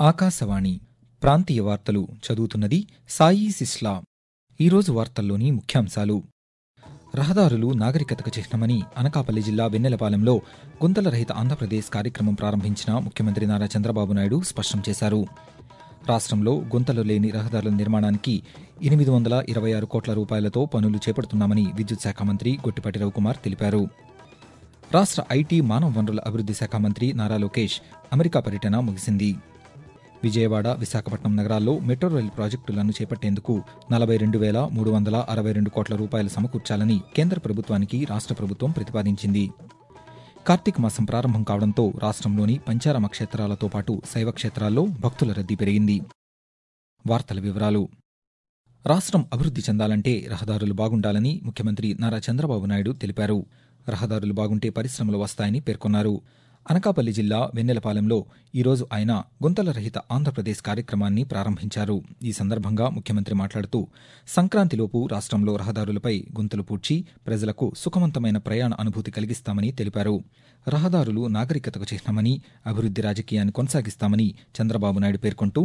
ఆకాశవాణి ప్రాంతీయ వార్తలు చదువుతున్నది సాయి సిస్లా ఈరోజు వార్తల్లోని ముఖ్యాంశాలు రహదారులు నాగరికతకు చిహ్నమని అనకాపల్లి జిల్లా వెన్నెలపాలెంలో గుంతల రహిత ఆంధ్రప్రదేశ్ కార్యక్రమం ప్రారంభించిన ముఖ్యమంత్రి నారా చంద్రబాబు నాయుడు స్పష్టం చేశారు రాష్ట్రంలో గుంతలు లేని రహదారుల నిర్మాణానికి ఎనిమిది వందల ఇరవై ఆరు కోట్ల రూపాయలతో పనులు చేపడుతున్నామని విద్యుత్ శాఖ మంత్రి గొట్టిపాటి రవికుమార్ తెలిపారు రాష్ట్ర ఐటీ మానవ వనరుల అభివృద్ది శాఖ మంత్రి నారా లోకేష్ అమెరికా పర్యటన ముగిసింది విజయవాడ విశాఖపట్నం నగరాల్లో మెట్రో రైలు ప్రాజెక్టులను చేపట్టేందుకు నలభై రెండు వేల మూడు వందల అరవై రెండు కోట్ల రూపాయలు సమకూర్చాలని కేంద్ర ప్రభుత్వానికి రాష్ట్ర ప్రభుత్వం ప్రతిపాదించింది కార్తీక మాసం ప్రారంభం కావడంతో రాష్ట్రంలోని పంచారామ క్షేత్రాలతో పాటు శైవ క్షేత్రాల్లో భక్తుల రద్దీ పెరిగింది వార్తల వివరాలు రాష్ట్రం అభివృద్ధి చెందాలంటే రహదారులు బాగుండాలని ముఖ్యమంత్రి నారా చంద్రబాబు నాయుడు తెలిపారు రహదారులు బాగుంటే పరిశ్రమలు వస్తాయని పేర్కొన్నారు అనకాపల్లి జిల్లా వెన్నెలపాలెంలో ఈరోజు ఆయన గుంతల రహిత ఆంధ్రప్రదేశ్ కార్యక్రమాన్ని ప్రారంభించారు ఈ సందర్భంగా ముఖ్యమంత్రి మాట్లాడుతూ సంక్రాంతిలోపు రాష్ట్రంలో రహదారులపై గుంతలు పూడ్చి ప్రజలకు సుఖవంతమైన ప్రయాణ అనుభూతి కలిగిస్తామని తెలిపారు రహదారులు నాగరికతకు చిహ్నమని అభివృద్ధి రాజకీయాన్ని కొనసాగిస్తామని చంద్రబాబు నాయుడు పేర్కొంటూ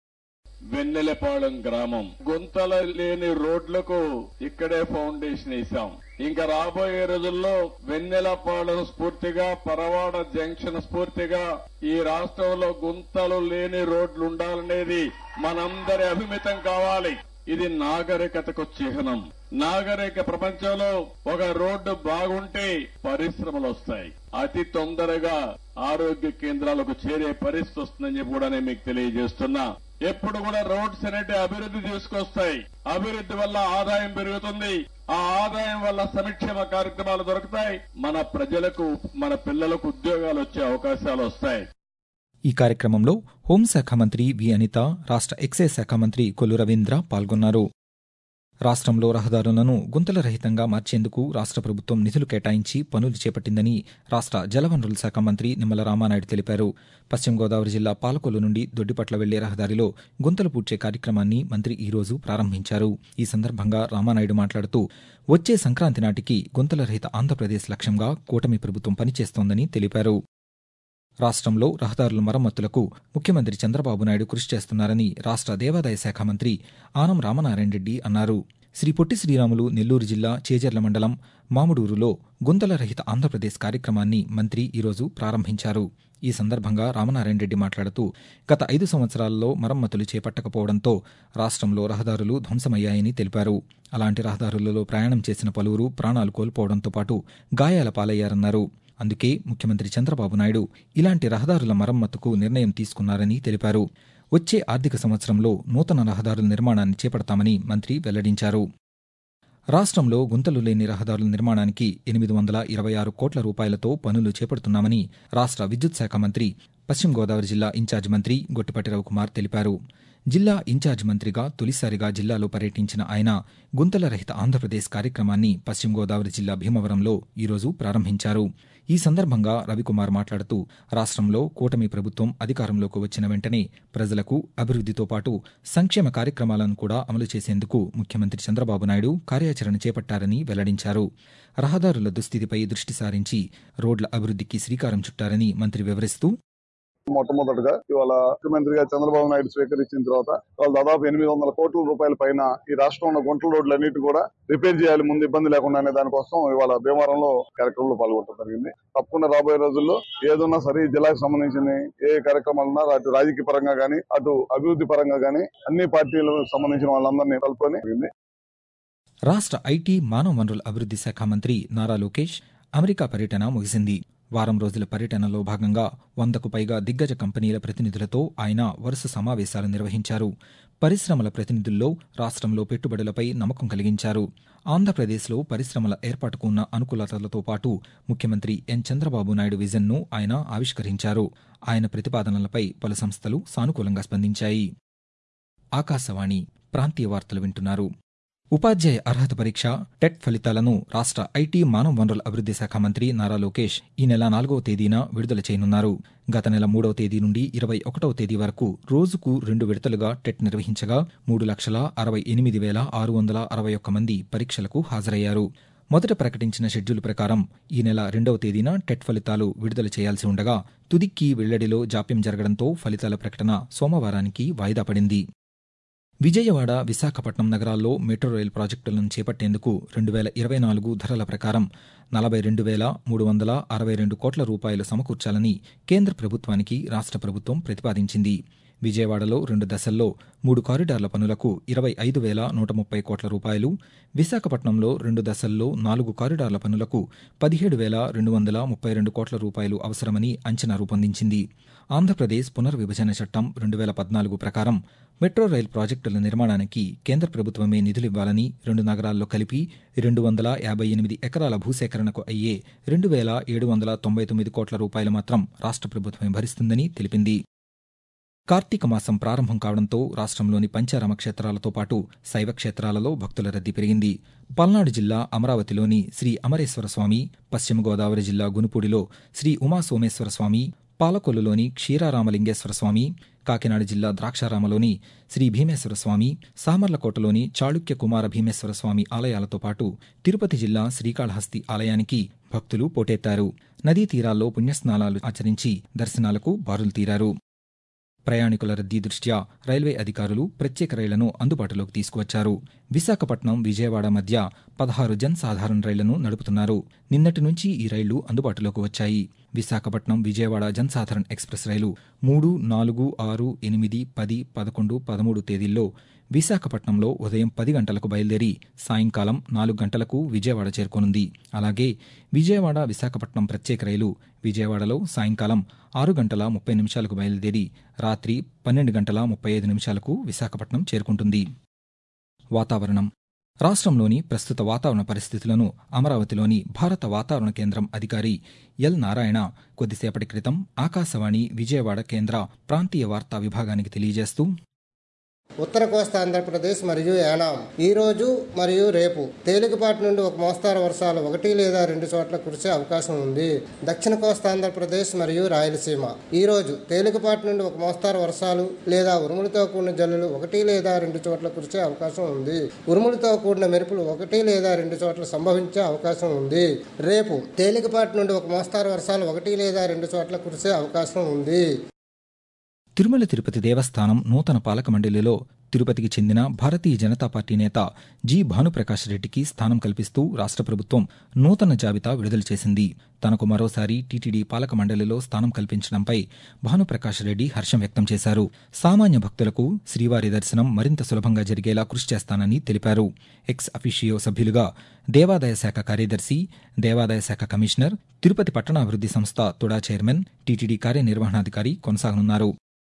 వెన్నెలపాళెం గ్రామం గుంతల లేని రోడ్లకు ఇక్కడే ఫౌండేషన్ వేశాం ఇంకా రాబోయే రోజుల్లో వెన్నెలపాళెం స్ఫూర్తిగా పరవాడ జంక్షన్ స్ఫూర్తిగా ఈ రాష్ట్రంలో గుంతలు లేని రోడ్లు ఉండాలనేది మనందరి అభిమితం కావాలి ఇది నాగరికతకు చిహ్నం నాగరిక ప్రపంచంలో ఒక రోడ్డు బాగుంటే పరిశ్రమలు వస్తాయి అతి తొందరగా ఆరోగ్య కేంద్రాలకు చేరే పరిస్థితి వస్తుందని చెప్పి కూడా నేను మీకు తెలియజేస్తున్నా ఎప్పుడు కూడా రోడ్స్ అనేటి అభివృద్ధి తీసుకొస్తాయి అభివృద్ధి వల్ల ఆదాయం పెరుగుతుంది ఆ ఆదాయం వల్ల సంక్షేమ కార్యక్రమాలు దొరుకుతాయి మన ప్రజలకు మన పిల్లలకు ఉద్యోగాలు వచ్చే అవకాశాలు వస్తాయి ఈ కార్యక్రమంలో హోంశాఖ మంత్రి వి అనిత రాష్ట్ర ఎక్సైజ్ శాఖ మంత్రి కొల్లు రవీంద్ర పాల్గొన్నారు రాష్ట్రంలో రహదారులను గుంతల రహితంగా మార్చేందుకు రాష్ట్ర ప్రభుత్వం నిధులు కేటాయించి పనులు చేపట్టిందని రాష్ట్ర జలవనరుల శాఖ మంత్రి నిమ్మల రామానాయుడు తెలిపారు పశ్చిమ గోదావరి జిల్లా పాలకొల్లు నుండి దొడ్డిపట్ల వెళ్లే రహదారిలో గుంతలు పూడ్చే కార్యక్రమాన్ని మంత్రి ఈ రోజు ప్రారంభించారు ఈ సందర్భంగా రామానాయుడు మాట్లాడుతూ వచ్చే సంక్రాంతి నాటికి గుంతల రహిత ఆంధ్రప్రదేశ్ లక్ష్యంగా కూటమి ప్రభుత్వం పనిచేస్తోందని తెలిపారు రాష్ట్రంలో రహదారుల మరమ్మతులకు ముఖ్యమంత్రి చంద్రబాబు నాయుడు కృషి చేస్తున్నారని రాష్ట్ర దేవాదాయ శాఖ మంత్రి ఆనం రామనారాయణ రెడ్డి అన్నారు శ్రీ పొట్టి శ్రీరాములు నెల్లూరు జిల్లా చేజర్ల మండలం మాముడూరులో గుంతల రహిత ఆంధ్రప్రదేశ్ కార్యక్రమాన్ని మంత్రి ఈరోజు ప్రారంభించారు ఈ సందర్భంగా రామనారాయణ రెడ్డి మాట్లాడుతూ గత ఐదు సంవత్సరాల్లో మరమ్మతులు చేపట్టకపోవడంతో రాష్ట్రంలో రహదారులు ధ్వంసమయ్యాయని తెలిపారు అలాంటి రహదారులలో ప్రయాణం చేసిన పలువురు ప్రాణాలు కోల్పోవడంతో పాటు గాయాల పాలయ్యారన్నారు అందుకే ముఖ్యమంత్రి చంద్రబాబు నాయుడు ఇలాంటి రహదారుల మరమ్మతుకు నిర్ణయం తీసుకున్నారని తెలిపారు వచ్చే ఆర్థిక సంవత్సరంలో నూతన రహదారుల నిర్మాణాన్ని చేపడతామని మంత్రి వెల్లడించారు రాష్ట్రంలో గుంతలు లేని రహదారుల నిర్మాణానికి ఎనిమిది వందల ఇరవై ఆరు కోట్ల రూపాయలతో పనులు చేపడుతున్నామని రాష్ట్ర విద్యుత్ శాఖ మంత్రి పశ్చిమ గోదావరి జిల్లా ఇన్ఛార్జ్ మంత్రి గొట్టిపాటి రవికుమార్ తెలిపారు జిల్లా ఇన్ఛార్జ్ మంత్రిగా తొలిసారిగా జిల్లాలో పర్యటించిన ఆయన గుంతల రహిత ఆంధ్రప్రదేశ్ కార్యక్రమాన్ని పశ్చిమ గోదావరి జిల్లా భీమవరంలో ఈరోజు ప్రారంభించారు ఈ సందర్భంగా రవికుమార్ మాట్లాడుతూ రాష్ట్రంలో కూటమి ప్రభుత్వం అధికారంలోకి వచ్చిన వెంటనే ప్రజలకు అభివృద్దితో పాటు సంక్షేమ కార్యక్రమాలను కూడా అమలు చేసేందుకు ముఖ్యమంత్రి చంద్రబాబు నాయుడు కార్యాచరణ చేపట్టారని వెల్లడించారు రహదారుల దుస్థితిపై దృష్టి సారించి రోడ్ల అభివృద్దికి శ్రీకారం చుట్టారని మంత్రి వివరిస్తూ మొట్టమొదటిగా ఇవాళ ముఖ్యమంత్రిగా చంద్రబాబు నాయుడు స్వీకరించిన తర్వాత వాళ్ళు దాదాపు ఎనిమిది వందల కోట్ల రూపాయల పైన ఈ రాష్ట్రంలో గుంటల రోడ్లన్నిటి కూడా రిపేర్ చేయాలి ముందు ఇబ్బంది లేకుండా అనే దానికోసం ఇవాళ భీమవరంలో కార్యక్రమంలో పాల్గొనడం జరిగింది తప్పకుండా రాబోయే రోజుల్లో ఏదున్నా సరే ఈ జిల్లాకు సంబంధించిన ఏ కార్యక్రమాలు ఉన్నా అటు రాజకీయ పరంగా గానీ అటు అభివృద్ధి పరంగా గానీ అన్ని పార్టీలకు సంబంధించిన వాళ్ళందరినీ కలుపుకొని జరిగింది రాష్ట్ర ఐటీ మానవ వనరుల అభివృద్ది శాఖ మంత్రి నారా లోకేష్ అమెరికా పర్యటన ముగిసింది వారం రోజుల పర్యటనలో భాగంగా వందకు పైగా దిగ్గజ కంపెనీల ప్రతినిధులతో ఆయన వరుస సమావేశాలు నిర్వహించారు పరిశ్రమల ప్రతినిధుల్లో రాష్ట్రంలో పెట్టుబడులపై నమ్మకం కలిగించారు ఆంధ్రప్రదేశ్లో పరిశ్రమల ఏర్పాటుకు ఉన్న అనుకూలతలతో పాటు ముఖ్యమంత్రి ఎన్ చంద్రబాబు నాయుడు విజన్ను ఆయన ఆవిష్కరించారు ఆయన ప్రతిపాదనలపై పలు సంస్థలు సానుకూలంగా స్పందించాయి ఆకాశవాణి ప్రాంతీయ వార్తలు వింటున్నారు ఉపాధ్యాయ అర్హత పరీక్ష టెట్ ఫలితాలను రాష్ట్ర ఐటీ మానవ వనరుల అభివృద్ది శాఖ మంత్రి నారా లోకేష్ ఈ నెల నాలుగవ తేదీన విడుదల చేయనున్నారు గత నెల మూడవ తేదీ నుండి ఇరవై ఒకటవ తేదీ వరకు రోజుకు రెండు విడతలుగా టెట్ నిర్వహించగా మూడు లక్షల అరవై ఎనిమిది వేల ఆరు వందల అరవై ఒక్క మంది పరీక్షలకు హాజరయ్యారు మొదట ప్రకటించిన షెడ్యూల్ ప్రకారం ఈ నెల రెండవ తేదీన టెట్ ఫలితాలు విడుదల చేయాల్సి ఉండగా తుదిక్కి వెల్లడిలో జాప్యం జరగడంతో ఫలితాల ప్రకటన సోమవారానికి వాయిదా పడింది విజయవాడ విశాఖపట్నం నగరాల్లో మెట్రో రైల్ ప్రాజెక్టులను చేపట్టేందుకు రెండు వేల ఇరవై నాలుగు ధరల ప్రకారం నలభై రెండు వేల మూడు వందల అరవై రెండు కోట్ల రూపాయలు సమకూర్చాలని కేంద్ర ప్రభుత్వానికి రాష్ట్ర ప్రభుత్వం ప్రతిపాదించింది విజయవాడలో రెండు దశల్లో మూడు కారిడార్ల పనులకు ఇరవై ఐదు వేల నూట ముప్పై కోట్ల రూపాయలు విశాఖపట్నంలో రెండు దశల్లో నాలుగు కారిడార్ల పనులకు పదిహేడు వేల రెండు వందల ముప్పై రెండు కోట్ల రూపాయలు అవసరమని అంచనా రూపొందించింది ఆంధ్రప్రదేశ్ పునర్విభజన చట్టం రెండు వేల పద్నాలుగు ప్రకారం మెట్రో రైల్ ప్రాజెక్టుల నిర్మాణానికి కేంద్ర ప్రభుత్వమే నిధులివ్వాలని రెండు నగరాల్లో కలిపి రెండు వందల యాభై ఎనిమిది ఎకరాల భూసేకరణకు అయ్యే రెండు వేల ఏడు వందల తొంభై తొమ్మిది కోట్ల రూపాయలు మాత్రం రాష్ట్ర ప్రభుత్వమే భరిస్తుందని తెలిపింది కార్తీక మాసం ప్రారంభం కావడంతో రాష్ట్రంలోని పంచారామ క్షేత్రాలతో పాటు శైవ క్షేత్రాలలో భక్తుల రద్దీ పెరిగింది పల్నాడు జిల్లా అమరావతిలోని శ్రీ అమరేశ్వర స్వామి పశ్చిమ గోదావరి జిల్లా గునుపూడిలో శ్రీ ఉమా సోమేశ్వర స్వామి పాలకొల్లులోని క్షీరారామలింగేశ్వర స్వామి కాకినాడ జిల్లా ద్రాక్షారామలోని శ్రీ భీమేశ్వర స్వామి సామర్లకోటలోని చాళుక్య కుమార భీమేశ్వర స్వామి ఆలయాలతో పాటు తిరుపతి జిల్లా శ్రీకాళహస్తి ఆలయానికి భక్తులు పోటెత్తారు నదీ తీరాల్లో పుణ్యస్నానాలు ఆచరించి దర్శనాలకు బారులు తీరారు ప్రయాణికుల రద్దీ దృష్ట్యా రైల్వే అధికారులు ప్రత్యేక రైళ్లను అందుబాటులోకి తీసుకువచ్చారు విశాఖపట్నం విజయవాడ మధ్య పదహారు జన్ సాధారణ రైళ్లను నడుపుతున్నారు నిన్నటి నుంచి ఈ రైళ్లు అందుబాటులోకి వచ్చాయి విశాఖపట్నం విజయవాడ జన్ సాధారణ ఎక్స్ప్రెస్ రైలు మూడు నాలుగు ఆరు ఎనిమిది పది పదకొండు పదమూడు తేదీల్లో విశాఖపట్నంలో ఉదయం పది గంటలకు బయలుదేరి సాయంకాలం నాలుగు గంటలకు విజయవాడ చేరుకోనుంది అలాగే విజయవాడ విశాఖపట్నం ప్రత్యేక రైలు విజయవాడలో సాయంకాలం ఆరు గంటల ముప్పై నిమిషాలకు బయలుదేరి రాత్రి పన్నెండు గంటల ముప్పై ఐదు నిమిషాలకు విశాఖపట్నం చేరుకుంటుంది వాతావరణం రాష్ట్రంలోని ప్రస్తుత వాతావరణ పరిస్థితులను అమరావతిలోని భారత వాతావరణ కేంద్రం అధికారి ఎల్ నారాయణ కొద్దిసేపటి క్రితం ఆకాశవాణి విజయవాడ కేంద్ర ప్రాంతీయ వార్తా విభాగానికి తెలియజేస్తూ ఉత్తర కోస్తా ఆంధ్రప్రదేశ్ మరియు యానాం ఈ రోజు మరియు రేపు తేలికపాటి నుండి ఒక మోస్తారు వర్షాలు ఒకటి లేదా రెండు చోట్ల కురిసే అవకాశం ఉంది దక్షిణ కోస్తా ఆంధ్రప్రదేశ్ మరియు రాయలసీమ ఈ రోజు తేలికపాటి నుండి ఒక మోస్తారు వర్షాలు లేదా ఉరుములతో కూడిన జల్లులు ఒకటి లేదా రెండు చోట్ల కురిసే అవకాశం ఉంది ఉరుములతో కూడిన మెరుపులు ఒకటి లేదా రెండు చోట్ల సంభవించే అవకాశం ఉంది రేపు తేలికపాటి నుండి ఒక మోస్తారు వర్షాలు ఒకటి లేదా రెండు చోట్ల కురిసే అవకాశం ఉంది తిరుమల తిరుపతి దేవస్థానం నూతన పాలక మండలిలో తిరుపతికి చెందిన భారతీయ జనతా పార్టీ నేత జి భానుప్రకాష్ రెడ్డికి స్థానం కల్పిస్తూ రాష్ట్ర ప్రభుత్వం నూతన జాబితా విడుదల చేసింది తనకు మరోసారి టీటీడీ పాలక మండలిలో స్థానం కల్పించడంపై భానుప్రకాష్ రెడ్డి హర్షం వ్యక్తం చేశారు సామాన్య భక్తులకు శ్రీవారి దర్శనం మరింత సులభంగా జరిగేలా కృషి చేస్తానని తెలిపారు ఎక్స్ అఫీషియో సభ్యులుగా దేవాదాయ శాఖ కార్యదర్శి దేవాదాయ శాఖ కమిషనర్ తిరుపతి పట్టణాభివృద్ధి సంస్థ తుడా చైర్మన్ టీటీడీ కార్యనిర్వహణాధికారి కొనసాగనున్నారు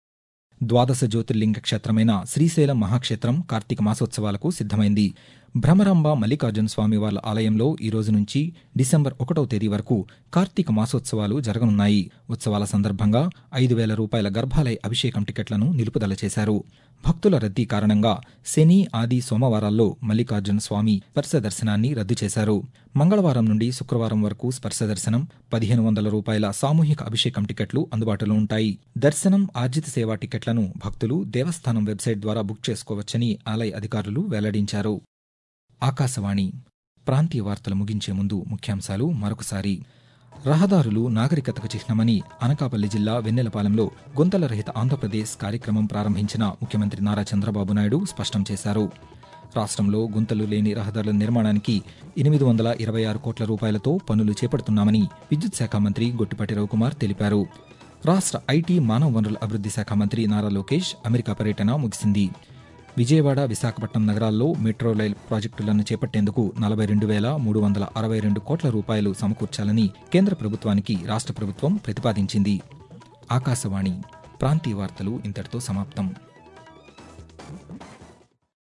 ద్వాదశ జ్యోతిర్లింగ క్షేత్రమైన శ్రీశైలం మహాక్షేత్రం కార్తీక మాసోత్సవాలకు సిద్దమైంది భ్రమరాంబ మల్లికార్జున స్వామి వాళ్ళ ఆలయంలో ఈ రోజు నుంచి డిసెంబర్ ఒకటవ తేదీ వరకు కార్తీక మాసోత్సవాలు జరగనున్నాయి ఉత్సవాల సందర్భంగా ఐదు వేల రూపాయల గర్భాలయ అభిషేకం టికెట్లను నిలుపుదల చేశారు భక్తుల రద్దీ కారణంగా శని ఆది సోమవారాల్లో మల్లికార్జున స్వామి స్పర్శ దర్శనాన్ని రద్దు చేశారు మంగళవారం నుండి శుక్రవారం వరకు స్పర్శ దర్శనం పదిహేను వందల రూపాయల సామూహిక అభిషేకం టికెట్లు అందుబాటులో ఉంటాయి దర్శనం ఆర్జిత సేవా టికెట్లను భక్తులు దేవస్థానం వెబ్సైట్ ద్వారా బుక్ చేసుకోవచ్చని ఆలయ అధికారులు వెల్లడించారు ఆకాశవాణి ప్రాంతీయ వార్తలు ముగించే ముందు ముఖ్యాంశాలు మరొకసారి రహదారులు నాగరికతకు చిహ్నమని అనకాపల్లి జిల్లా వెన్నెలపాలెంలో గుంతల రహిత ఆంధ్రప్రదేశ్ కార్యక్రమం ప్రారంభించిన ముఖ్యమంత్రి నారా చంద్రబాబు నాయుడు స్పష్టం చేశారు రాష్ట్రంలో గుంతలు లేని రహదారుల నిర్మాణానికి ఎనిమిది వందల ఇరవై ఆరు కోట్ల రూపాయలతో పనులు చేపడుతున్నామని విద్యుత్ శాఖ మంత్రి గొట్టిపాటి రవికుమార్ తెలిపారు రాష్ట్ర ఐటీ మానవ వనరుల అభివృద్ధి శాఖ మంత్రి నారా లోకేష్ అమెరికా పర్యటన ముగిసింది విజయవాడ విశాఖపట్నం నగరాల్లో మెట్రో రైల్ ప్రాజెక్టులను చేపట్టేందుకు నలభై రెండు వేల మూడు వందల అరవై రెండు కోట్ల రూపాయలు సమకూర్చాలని కేంద్ర ప్రభుత్వానికి రాష్ట్ర ప్రభుత్వం ప్రతిపాదించింది ఆకాశవాణి ప్రాంతీయ వార్తలు ఇంతటితో సమాప్తం